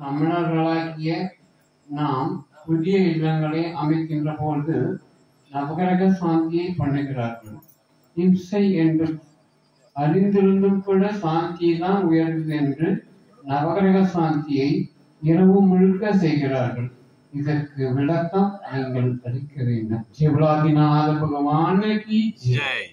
தமிழர்களாகிய நாம் புதிய இல்லங்களை அமைக்கின்ற பொழுது நவகிரக சாந்தியை பண்ணுகிறார்கள் இம்சை என்று அறிந்திருந்தும் கூட சாந்தி தான் உயர்ந்தது என்று நவகிரக சாந்தியை இரவு முழுக்க செய்கிறார்கள் இதற்கு விளக்கம் நீங்கள் அளிக்க வேண்டும் சிவலாதிநாத பகவானுக்கு ஜெய். ஜெய்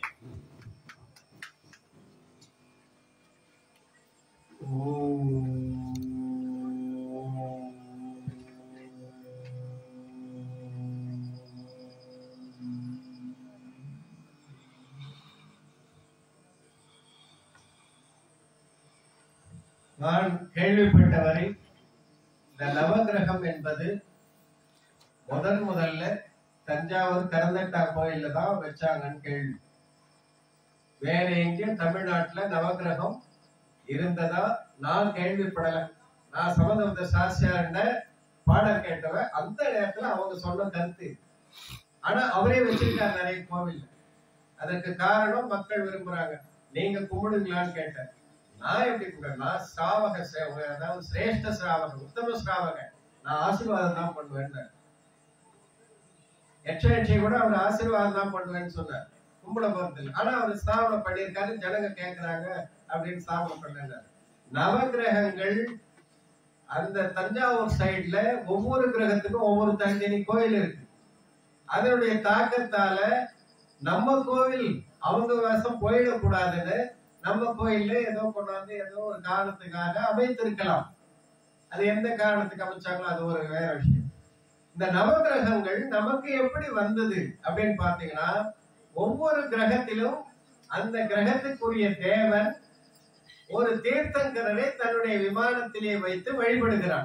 நான் கேள்விப்பட்டவரை இந்த நவகிரகம் என்பது முதன் முதல்ல தஞ்சாவூர் கரந்தட்டா கோயில்ல தான் வச்சாங்கன்னு கேள்வி வேற எங்கேயும் தமிழ்நாட்டுல நவகிரகம் இருந்ததா நான் கேள்விப்படல நான் சம்பந்தப்பட்ட சாஸ்தியார்ட பாடல் கேட்டவன் அந்த நேரத்துல அவங்க சொன்ன கருத்து ஆனா அவரே வச்சிருக்காரு நிறைய கோவில் அதற்கு காரணம் மக்கள் விரும்புறாங்க நீங்க கும்பிடுங்களான்னு கேட்டேன் நான் எப்படி கும்பிடுறேன் நான் ஸ்ராவக சேவக அதாவது சிரேஷ்ட ஸ்ராவக உத்தம ஸ்ராவக நான் ஆசீர்வாதம் தான் பண்ணுவேன் யட்சயட்சி கூட அவர் ஆசீர்வாதம் தான் பண்ணுவேன்னு சொன்னார் கும்பிட போறது இல்லை ஆனா அவர் ஸ்தாபனம் பண்ணியிருக்காரு ஜனங்க கேட்கறாங்க அப்படின்னு ஸ்தாபனம் பண்ணாரு நவகிரகங்கள் அந்த தஞ்சாவூர் சைடுல ஒவ்வொரு கிரகத்துக்கும் ஒவ்வொரு தனித்தனி கோயில் இருக்கு அதனுடைய தாக்கத்தால நம்ம கோவில் அவங்க வசம் போயிடக்கூடாதுன்னு நம்ம கோயில்ல ஏதோ கொண்டாந்து ஏதோ ஒரு காரணத்துக்காக அமைத்திருக்கலாம் அது எந்த காரணத்துக்கு அமைச்சாங்களோ அது ஒரு வேற விஷயம் இந்த நவகிரகங்கள் நமக்கு எப்படி வந்தது அப்படின்னு பாத்தீங்கன்னா ஒவ்வொரு கிரகத்திலும் அந்த கிரகத்துக்குரிய தேவன் ஒரு தீர்த்தங்கரரை தன்னுடைய விமானத்திலே வைத்து வழிபடுகிறான்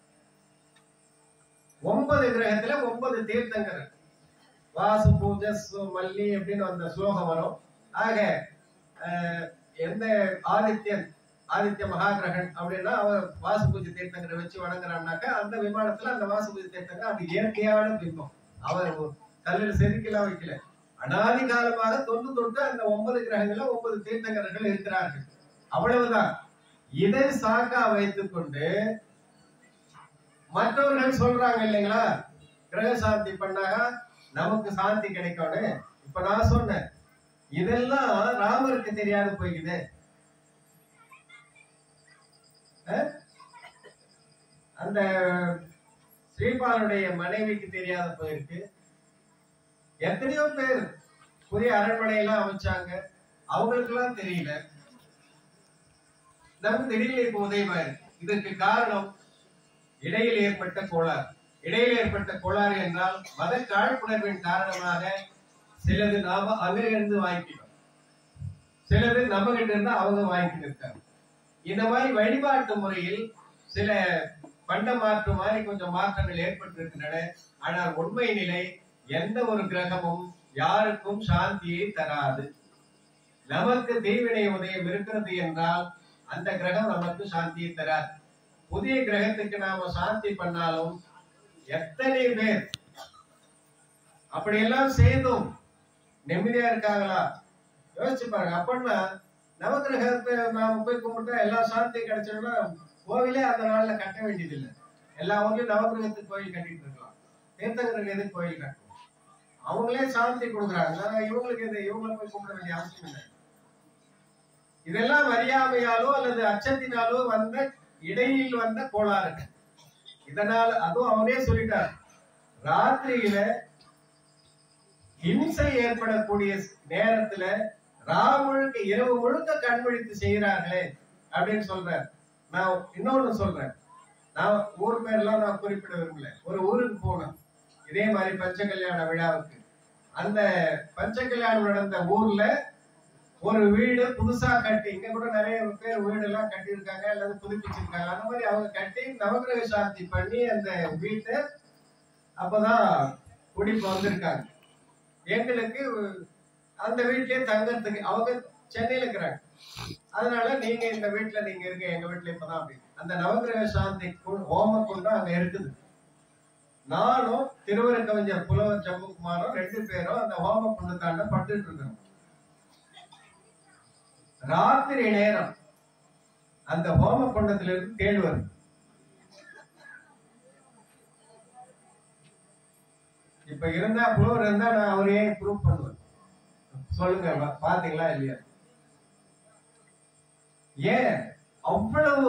ஒன்பது கிரகத்துல ஒன்பது தீர்த்தங்கரர் வாசு பூஜை சு- மல்லி அப்படின்னு அந்த ஸ்லோகம் வரும் ஆக அஹ், எந்த ஆதித்யன் ஆதித்ய மகாகிரகன் அப்படின்னா அவர் வாசு பூஜை தீர்த்தங்கரை வச்சு வணங்குறான்னாக்கா அந்த விமானத்துல அந்த வாசு பூஜை தீர்த்தங்கர் அது இயற்கையான பிம்பம் அவர் கல்லில் செதுக்கலாம் வைக்கல அனாதி காலமாக தொன்று தொட்டு அந்த ஒன்பது கிரகங்கள்ல ஒன்பது தீர்த்தங்கரர்கள் இருக்கிறார்கள் அவ்வளவுதான் இதை சாக்கா வைத்துக் கொண்டு மற்றவர்கள் சொல்றாங்க இல்லைங்களா கிரக சாந்தி பண்ணாக நமக்கு சாந்தி கிடைக்கும்னு இப்ப நான் சொன்னேன் இதெல்லாம் ராமருக்கு தெரியாது போய்க்குது அஹ்? அந்த ஸ்ரீபாலுடைய மனைவிக்கு தெரியாத போயிருக்கு எத்தனையோ பேர் புதிய அரண்மனை எல்லாம் அமைச்சாங்க அவங்களுக்கு எல்லாம் தெரியல நமக்கு திடீர்னு இப்ப உதயமா இருக்கு இதற்கு காரணம் இடையில் ஏற்பட்ட கோளாறு இடையில் ஏற்பட்ட கோளாறு என்றால் மத காழ்ப்புணர்வின் காரணமாக சிலது நாம அங்கிருந்து வாங்கிக்கிட்டோம் சிலது நம்ம கிட்ட இருந்து அவங்க வாங்கிட்டு இருக்காங்க இந்த மாதிரி வழிபாட்டு முறையில் சில பண்ட மாற்று மாதிரி கொஞ்சம் மாற்றங்கள் ஏற்பட்டிருக்கின்றன ஆனால் உண்மை நிலை எந்த ஒரு கிரகமும் யாருக்கும் சாந்தியை தராது நமக்கு தீவினை உதயம் இருக்கிறது என்றால் அந்த கிரகம் நமக்கு சாந்தியை தராது புதிய கிரகத்துக்கு நாம சாந்தி பண்ணாலும் எத்தனை பேர் அப்படியெல்லாம் செய்தும் நிம்மதியா இருக்காங்களா யோசிச்சு பாருங்க அப்படின்னா நவகிரகத்தை நாம போய் கும்பிட்டா எல்லா சாந்தியும் கிடைச்சோம்னா கோவிலே அந்த நாள்ல கட்ட வேண்டியது இல்லை எல்லா ஊர்லயும் நவகிரகத்துக்கு கோயில் கட்டிட்டு இருக்கலாம் தீர்த்தங்கருக்கு எதுக்கு கோயில் கட்டணும் அவங்களே சாந்தி கொடுக்குறாங்க ஆனா இவங்களுக்கு எது இவங்களை போய் கும்பிட வேண்டிய அவசியம் இல்லை இதெல்லாம் அறியாமையாலோ அல்லது அச்சத்தினாலோ வந்த இடையில் வந்த கோளாறுகள் இதனால அதுவும் அவரே சொல்லிட்டார் ராத்திரியில இம்சை ஏற்படக்கூடிய நேரத்துல ரா முழுக்க இரவு முழுக்க கண்விழித்து செய்கிறார்களே அப்படின்னு சொல்றார் நான் இன்னொன்னு சொல்றேன் நான் ஊர் பேர்லாம் நான் குறிப்பிட விரும்பல ஒரு ஊருக்கு போனேன் இதே மாதிரி பஞ்ச கல்யாண விழாவுக்கு அந்த பஞ்ச கல்யாணம் நடந்த ஊர்ல ஒரு வீடு புதுசா கட்டி இங்க கூட நிறைய பேர் வீடு எல்லாம் கட்டியிருக்காங்க அல்லது புதுப்பிச்சிருக்காங்க அந்த மாதிரி அவங்க கட்டி நவகிரக சாந்தி பண்ணி அந்த வீட்டை அப்பதான் குடிப்பு வந்திருக்காங்க எங்களுக்கு அந்த வீட்லயே தங்கறதுக்கு அவங்க சென்னையில இருக்கிறாங்க அதனால நீங்க இந்த வீட்டுல நீங்க இருங்க எங்க வீட்டுல இப்பதான் அப்படி அந்த நவகிரக சாந்தி கு- ஹோம குண்டம் அங்க இருக்குது நானும் திருவரக்கவிஞர் புலவர் ஜம்புகுமாரும் ரெண்டு பேரும் அந்த ஹோம குண்டத்தாண்ட பட்டுட்டு இருக்கிறோம் ராத்திரி நேரம் அந்த ஹோம குண்டத்திலிருந்து தேள் வருது இப்ப இருந்தா ப்ளூர் இருந்தா நான் அவரையே ப்ரூவ் பண்ணுவேன் சொல்லுங்க பா- பாத்தீங்களா இல்லையா ஏன் அவ்வளவு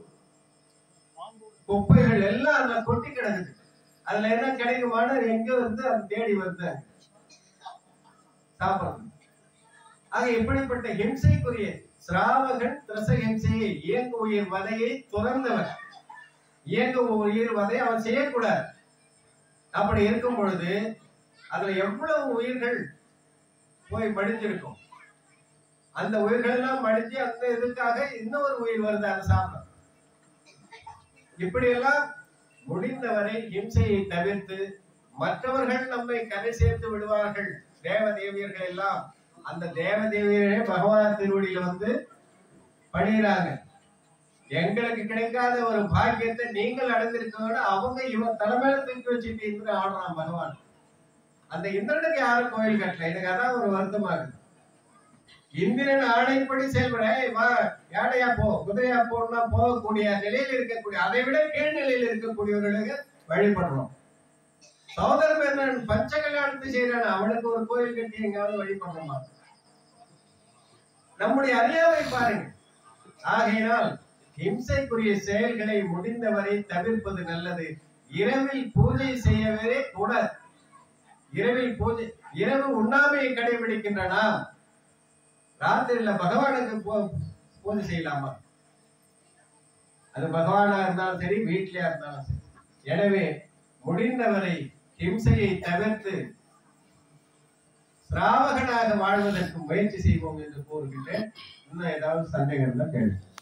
குப்பைகள் எல்லாம் அதுல கொட்டி கிடக்குது அதுல என்ன கிடைக்குமான்னு எங்க வந்து அது தேடி வந்து சாப்பிடுறது ஆக இப்படிப்பட்ட ஹிம்சைக்குரிய சிராவகன் திரச ஹிம்சையை இயங்கு உயிர் வதையை துறந்தவன் இயங்கு உயிர் வதை அவன் செய்யக்கூடாது அப்படி இருக்கும் பொழுது அதுல எவ்வளவு உயிர்கள் போய் மடிஞ்சிருக்கும் அந்த உயிர்கள் எல்லாம் மடிஞ்சு அந்த இதுக்காக இன்னொரு உயிர் வருது அதை சாப்பிட இப்படியெல்லாம் முடிந்தவரை ஹிம்சையை தவிர்த்து மற்றவர்கள் நம்மை கரை சேர்த்து விடுவார்கள் தேவதேவியர்கள் எல்லாம் அந்த தேவதேவியரே பகவான் திருவடியில வந்து பணிகிறாங்க எங்களுக்கு கிடைக்காத ஒரு பாக்கியத்தை நீங்கள் அடைந்திருக்கோட அவங்க இவன் தலைமையில தூக்கி வச்சுட்டு இந்திரன் ஆடுறான் பகவான் அந்த இந்திரனுக்கு யாரும் கோயில் கட்டல எனக்கு அதான் ஒரு வருத்தமா இருக்கு இந்திரன் ஆணைப்படி செயல்பட "ஏய், வா யானையா போ குதிரையா போனா போகக்கூடிய நிலையில் இருக்கக்கூடிய அதை விட கீழ் நிலையில் இருக்கக்கூடியவர்களுக்கு வழிபடுறோம் சோதர பெருமன் பஞ்ச கல்யாணத்தை செய்யறான் அவனுக்கு ஒரு கோயில் கட்டி எங்காவது வழிபடுறோமா நம்முடைய அறியாமை பாருங்க ஆகையினால் ஹிம்சைக்குரிய செயல்களை முடிந்தவரை தவிர்ப்பது நல்லது இரவில் பூஜை செய்யவே கூடாது இரவில் பூஜை இரவு உண்ணாமையை கடைபிடிக்கின்ற நாம் ராத்திரியில பகவானுக்கு பூ- பூஜை செய்யலாமா அது பகவானா இருந்தாலும் சரி வீட்லயா இருந்தாலும் சரி எனவே முடிந்தவரை ஹிம்சையை தவிர்த்து சிராவகனாக வாழ்வதற்கு முயற்சி செய்வோம் என்று கூறுகின்றேன் இன்னும் ஏதாவது சந்தேகம் இருந்தா கேள்வி